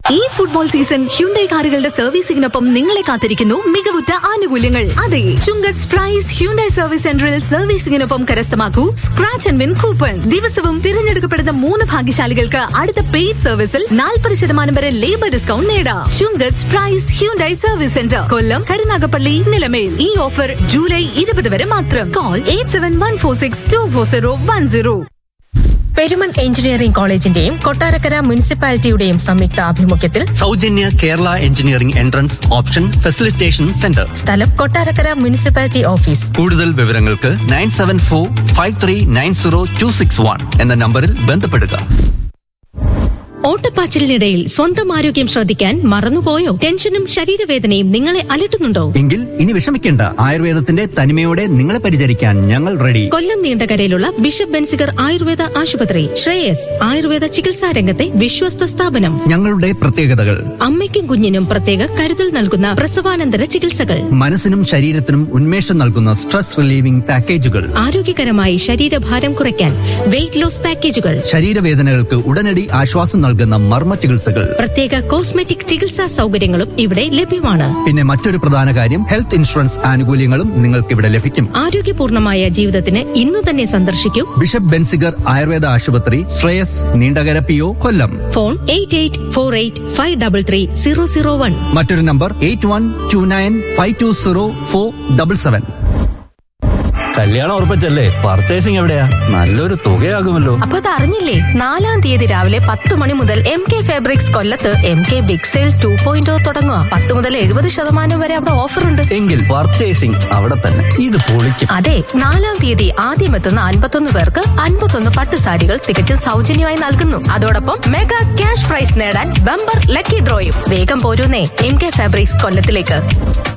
ഈ football season Hyundai കാറുകളുടെ സർവീസിംഗിനൊപ്പം നിങ്ങളെ കാത്തിരിക്കുന്നു മികവുറ്റ ആനുകൂല്യങ്ങൾ അതെ ചുങ്കത്ത് പ്രൈസ് ഹ്യുണ്ടൈ സർവീസ് സെന്ററിൽ സർവീസിംഗിനൊപ്പം കരസ്ഥമാക്കൂ സ്ക്രാച്ച് ആൻഡ് വിൻ കൂപ്പൺ ദിവസവും തിരഞ്ഞെടുക്കപ്പെടുന്ന മൂന്ന് ഭാഗ്യശാലികൾക്ക് അടുത്ത പെയ്ഡ് സർവീസിൽ നാൽപ്പത് ശതമാനം വരെ ലേബർ ഡിസ്കൗണ്ട് നേടാം Chungath Prize Hyundai service centre Kollam Karunagappally Nilamel ഈ ഓഫർ ജൂലൈ ഇരുപത് വരെ മാത്രം call eight seven one four six two four zero one zero Perumon engineering കോളേജിന്റെയും കൊട്ടാരക്കര മുനിസിപ്പാലിറ്റിയുടെയും സംയുക്ത ആഭിമുഖ്യത്തിൽ സൗജന്യ Kerala engineering entrance option facilitation centre സ്ഥലം കൊട്ടാരക്കര മുനിസിപ്പാലിറ്റി ഓഫീസ് കൂടുതൽ വിവരങ്ങൾക്ക് nine seven four five three nine zero two six one എന്ന നമ്പറിൽ ബന്ധപ്പെടുക ഓട്ടപ്പാച്ചിലിനിടയിൽ സ്വന്തം ആരോഗ്യം ശ്രദ്ധിക്കാൻ മറന്നുപോയോ ടെൻഷനും ശരീരവേദനയും നിങ്ങളെ അലട്ടുന്നുണ്ടോ എങ്കിൽ ഇനി വിഷമിക്കേണ്ട ആയുർവേദത്തിന്റെ തനിമയോടെ നിങ്ങളെ പരിചരിക്കാൻ ഞങ്ങൾ റെഡി കൊല്ലം നീണ്ടകരയിലുള്ള ബിഷപ്പ് ബെൻസിഗർ ആയുർവേദ ആശുപത്രി ശ്രേയസ് ആയുർവേദ ചികിത്സാ രംഗത്തെ വിശ്വസ്ത സ്ഥാപനം ഞങ്ങളുടെ പ്രത്യേകതകൾ അമ്മയ്ക്കും കുഞ്ഞിനും പ്രത്യേക കരുതൽ നൽകുന്ന പ്രസവാനന്തര ചികിത്സകൾ മനസ്സിനും ശരീരത്തിനും ഉന്മേഷം നൽകുന്ന സ്ട്രെസ് റിലീവിംഗ് പാക്കേജുകൾ ആരോഗ്യകരമായി ശരീരഭാരം കുറയ്ക്കാൻ വെയിറ്റ് ലോസ് പാക്കേജുകൾ ശരീരവേദനകൾക്ക് ഉടനടി ആശ്വാസം നൽകുന്ന മർമ്മ ചികിത്സകൾ പ്രത്യേക കോസ്മെറ്റിക് ചികിത്സാ സൗകര്യങ്ങളും ഇവിടെ ലഭ്യമാണ് പിന്നെ മറ്റൊരു പ്രധാന കാര്യം ഹെൽത്ത് ഇൻഷുറൻസ് ആനുകൂല്യങ്ങളും നിങ്ങൾക്ക് ഇവിടെ ലഭിക്കും ആരോഗ്യപൂർണമായ ജീവിതത്തിന് ഇന്നു തന്നെ സന്ദർശിക്കൂ ബിഷപ്പ് ബെൻസിഗർ ആയുർവേദ ആശുപത്രി Shreyas Neendakara P O Kollam phone eight eight four eight five double three zero zero one മറ്റൊരു number eight one two nine five two zero four double seven കല്യാണം ഉറപ്പിച്ചല്ലേ പർച്ചേസിംഗ് എവിടെയാ നല്ലൊരു തുകയാകുമല്ലോ അപ്പൊ അത് അറിഞ്ഞില്ലേ നാലാം തീയതി രാവിലെ പത്ത് മണി മുതൽ എം കെ ഫാബ്രിക്സ് കൊല്ലത്ത് M K big sale two point തുടങ്ങുക പത്ത് മുതൽ എഴുപത് ശതമാനം വരെ അവിടെ ഓഫർ ഉണ്ട് എങ്കിൽ പർച്ചേസിംഗ് അവിടെ തന്നെ ഇത് പൊളിക്കും അതെ നാലാം തീയതി ആദ്യം എത്തുന്ന അൻപത്തൊന്ന് പേർക്ക് അൻപത്തൊന്ന് പട്ട് സാരികൾ തികച്ചും സൗജന്യമായി നൽകുന്നു അതോടൊപ്പം മെഗാ ക്യാഷ് പ്രൈസ് നേടാൻ ബമ്പർ ലക്കി ഡ്രോയും വേഗം പോരൂന്നേ എം കെ ഫാബ്രിക്സ് കൊല്ലത്തിലേക്ക്